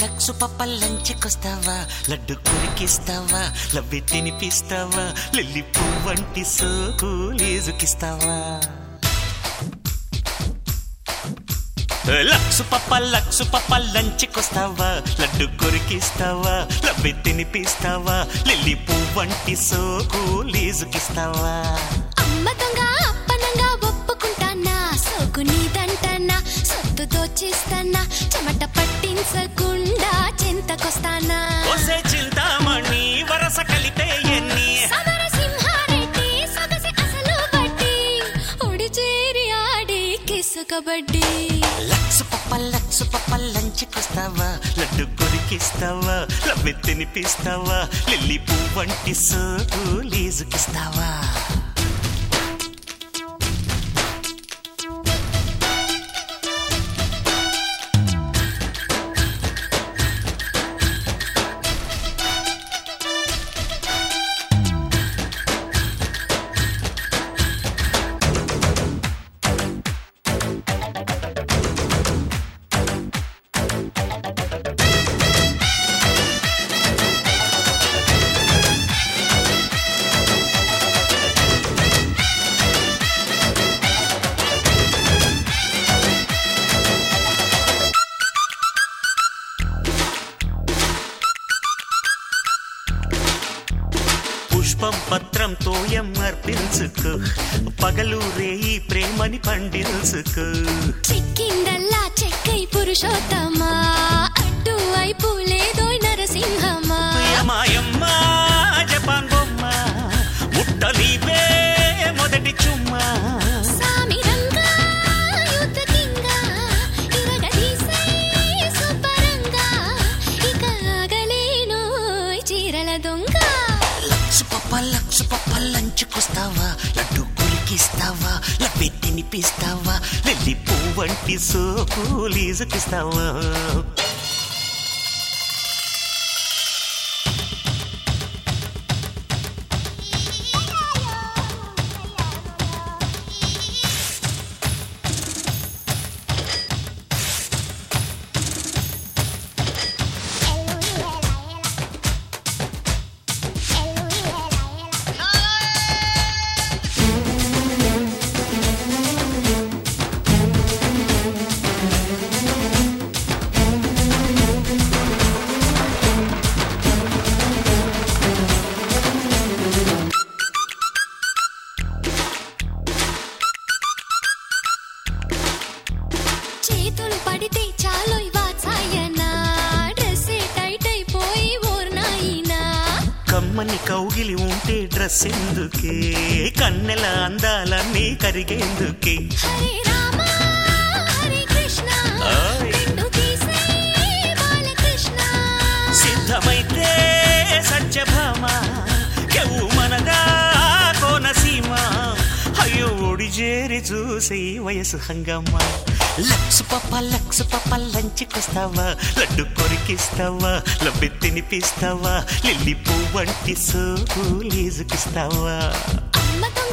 Lux పప్ప లంచ్కొస్తావా laddu కురికిస్తావా లవ్వి తినిపిస్తావా lily పువ్వంటి సోకు లేజుకిస్తావా లక్సు పప్ప లక్సు పప్ప లంచ్కొస్తావా లడ్డు కొరికిస్తావా లవ్వి తినిపిస్తావా లిల్లి పువ్వంటి సోకు లేజుకిస్తావా అమ్మ దొంగ అప్పనంగా ఒప్పుకుంటానా సోకు నీదంటనా సొత్తు దోచేస్తానా చెమట పట్టించకుండా చింతకొస్తానా ఒసే చింతామణి వరస కలిపే ఎన్ని సమర సింహారెడ్డి సొగసి అసలు బట్టి ఒడి చేరి ఆడే కిసు కబడ్డీ లక్సు పప్ప లక్సు పప్ప లంచ్కొస్తావా లడ్డు కొరికిస్తావా లవ్వి తినిపిస్తావా లిల్లీ పువ్వంటి సోకు లేజుకిస్తావా పుష్పం పత్రం తోయం అర్పించుకో పగలు రేయి ప్రేమని పండించుకో చిక్కిందల్లా చెక్కై పురుషోత్తమా అడ్డు వైపు లేదో నరసింహమా యమాయమ్మ జపాన్ బొమ్మ ముట్టలివే మొదటి చుమ్మా సామిరంగా యుద్ధకింగా ఇరగదీసే సుబ్బరంగా ఇక ఆగలేను చీరల దొంగ లక్ష పప్ప లక్ష పప్ప లంచుకొస్తావా లడ్డు కులికిస్తావా లబ్బి తినిపిస్తావా వెళ్ళి పువ్వంటి సోకు లీజుకిస్తావా చేతులు పడితే చాలు వాచాయనా డ్రెస్సే టైట్ అయిపోయి ఓర్నాయినా కమ్మని కౌగిలి ఉంటే డ్రెస్ ఎందుకే కన్నెల అందాలన్నీ కరిగేందుకే హరే రామ హరే కృష్ణ ఆయ్. రెండు తీసే బాలకృష్ణ సిద్ధమైతే సత్యభామ ఎవు మనదా కోనసీమ అయ్యో ఒడి చేరి చూసి వయసు హంగమ్మ లక్సు పప్ప లక్సు పప్ప లంచుకొస్తావా లడ్డు కొరికిస్తావా లబ్బి తినిపిస్తావా లిల్లి పువ్వంటి సోకు లీజుకిస్తావా అమ్మతో